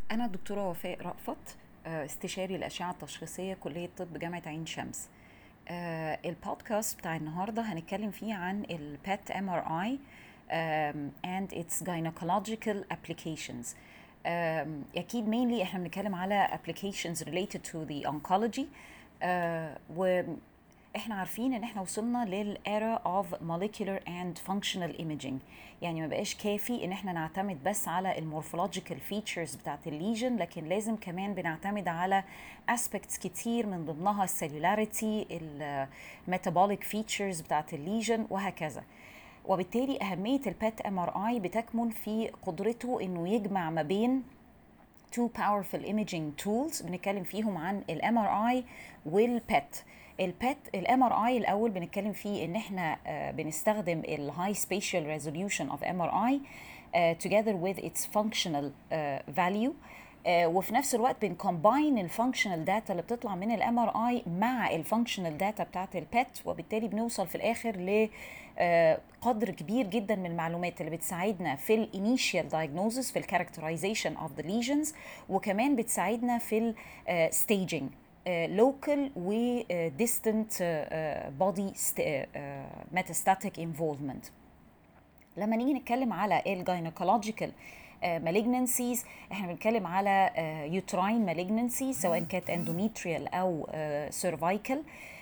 أنا الدكتورة وفاء رأفت آه، استشاري الأشعة التشخيصية كلية طب جامعة عين شمس آه، البودكاست بتاع النهاردة هنتكلم فيه عن ال PET MRI um, and its gynecological applications um, أكيد mainly احنا بنتكلم على applications related to the oncology uh, واحنا عارفين ان احنا وصلنا للera of molecular and functional imaging يعني ما بقاش كافي ان احنا نعتمد بس على المورفولوجيكال فيتشرز بتاعت الليجن لكن لازم كمان بنعتمد على aspects كتير من ضمنها السيلولاريتي الميتابوليك فيتشرز بتاعت الليجن وهكذا وبالتالي اهميه البات ام ار اي بتكمن في قدرته انه يجمع ما بين two powerful imaging tools بنتكلم فيهم عن الام ار اي والبات البات الام ار اي الاول بنتكلم فيه ان احنا uh, بنستخدم الهاي سبيشال ريزوليوشن اوف ام ار اي together with its functional uh, value uh, وفي نفس الوقت بنكومباين الفانكشنال داتا اللي بتطلع من الام ار اي مع الفانكشنال داتا بتاعت البات وبالتالي بنوصل في الاخر ل قدر كبير جدا من المعلومات اللي بتساعدنا في الانيشيال diagnosis في الكاركترايزيشن اوف ذا ليجنز وكمان بتساعدنا في الستaging لوكال و distant body metastatic involvement لما نيجي نتكلم على الجاينيكولوجيكال malignancies احنا بنتكلم على uterine malignancies سواء كانت endometrial او cervical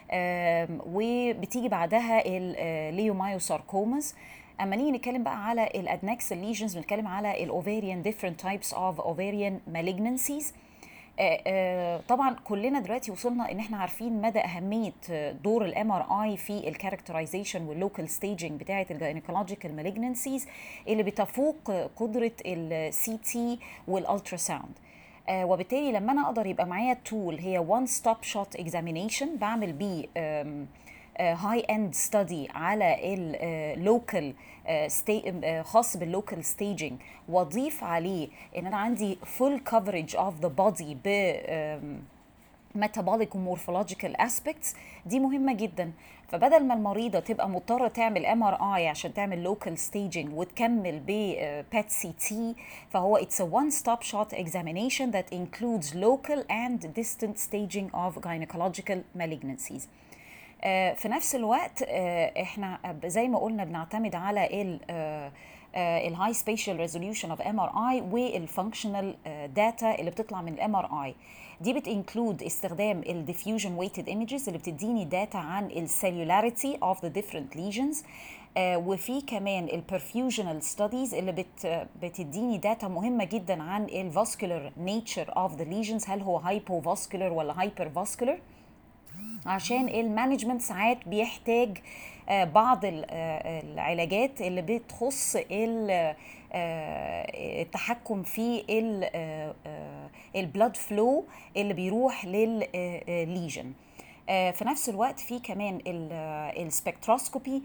وبتيجي بعدها الليومايوساركوماز اما نيجي نتكلم بقى على الادنكسال ليجنز بنتكلم على الاوفيريان different types of ovarian malignancies طبعا كلنا دلوقتي وصلنا ان احنا عارفين مدى اهميه دور الام ار اي في الكاركترايزيشن واللوكال ستيجنج بتاعه الجاينيكولوجيكال مالجنسيز اللي بتفوق قدره السي تي والالترا ساوند آه وبالتالي لما انا اقدر يبقى معايا تول هي وان ستوب شوت اكزامينيشن بعمل بيه هاي اند ستدي على اللوكال خاص باللوكال ستيجنج واضيف عليه ان انا عندي فول كفرج اوف ذا بودي ب metabolic ومورفولوجيكال aspects دي مهمه جدا فبدل ما المريضه تبقى مضطره تعمل ام ار اي عشان تعمل لوكال staging وتكمل ب بات سي تي فهو it's a one stop shot examination that includes local and distant staging of gynecological malignancies في نفس الوقت احنا زي ما قلنا بنعتمد على ال الهاي سبيشال ريزوليوشن اوف ام ار اي والفانكشنال داتا اللي بتطلع من الام ار اي دي بتنكلود استخدام الديفيوجن ويتد ايمجز اللي بتديني داتا عن السيلولاريتي اوف ذا ديفرنت ليجنز وفي كمان البرفيوجنال ستاديز اللي بت بتديني داتا مهمه جدا عن الفاسكولار نيتشر اوف ذا ليجنز هل هو هايبو فاسكولار ولا هايبر فاسكولار عشان المانجمنت ساعات بيحتاج بعض العلاجات اللي بتخص التحكم في البلاد فلو اللي بيروح للليجن في نفس الوقت في كمان السبكتروسكوبي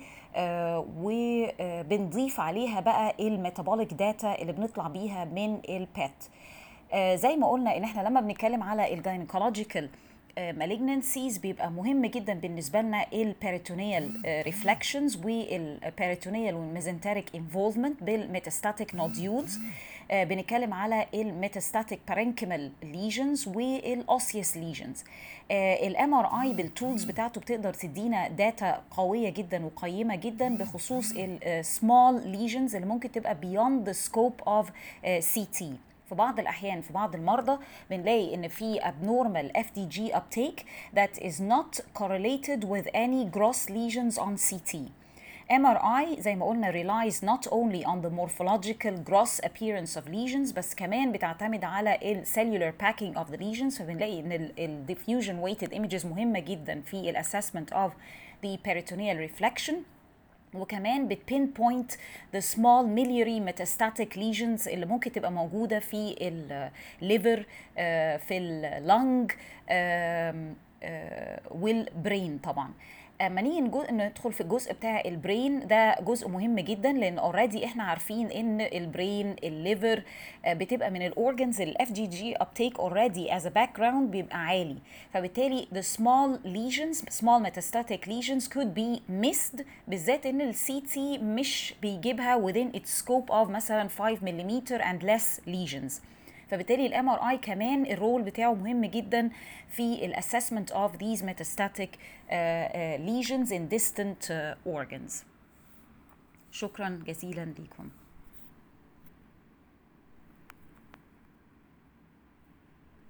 وبنضيف عليها بقى الميتابوليك داتا اللي بنطلع بيها من البات زي ما قلنا ان احنا لما بنتكلم على الجاينيكولوجيكال malignancies بيبقى مهم جدا بالنسبه لنا البيريتونيال ريفلكشنز والبيريتونيال والميزنتريك انفولفمنت بالميتاستاتيك نوديولز بنتكلم على الميتاستاتيك بارنكيمال ليجنز والاوسيوس ليجنز الام ار اي بالتولز بتاعته بتقدر تدينا داتا قويه جدا وقيمه جدا بخصوص السمول ليجنز اللي ممكن تبقى beyond the scope of CT في بعض الأحيان في بعض المرضى بنلاقي إن في abnormal FDG uptake that is not correlated with any gross lesions on CT. MRI زي ما قلنا relies not only on the morphological gross appearance of lesions بس كمان بتعتمد على ال cellular packing of the lesions فبنلاقي ان ال diffusion weighted images مهمة جدا في ال assessment of the peritoneal reflection وكمان بتبين بوينت ذا سمول ميليوري ميتاستاتيك ليجنز اللي ممكن تبقى موجوده في الليفر في اللنج والبرين طبعا اما نيجي ندخل في الجزء بتاع البرين ده جزء مهم جدا لان اوريدي احنا عارفين ان البرين الليفر بتبقى من الاورجنز الاف جي جي ابتيك اوريدي از ا باك جراوند بيبقى عالي فبالتالي the small lesions small metastatic lesions could be missed بالذات ان السي تي مش بيجيبها within its scope of مثلا 5 ملم and less lesions فبالتالي الام ار اي كمان الرول بتاعه مهم جدا في الاسسمنت اوف these metastatic uh, uh, lesions in distant uh, organs شكرا جزيلا ليكم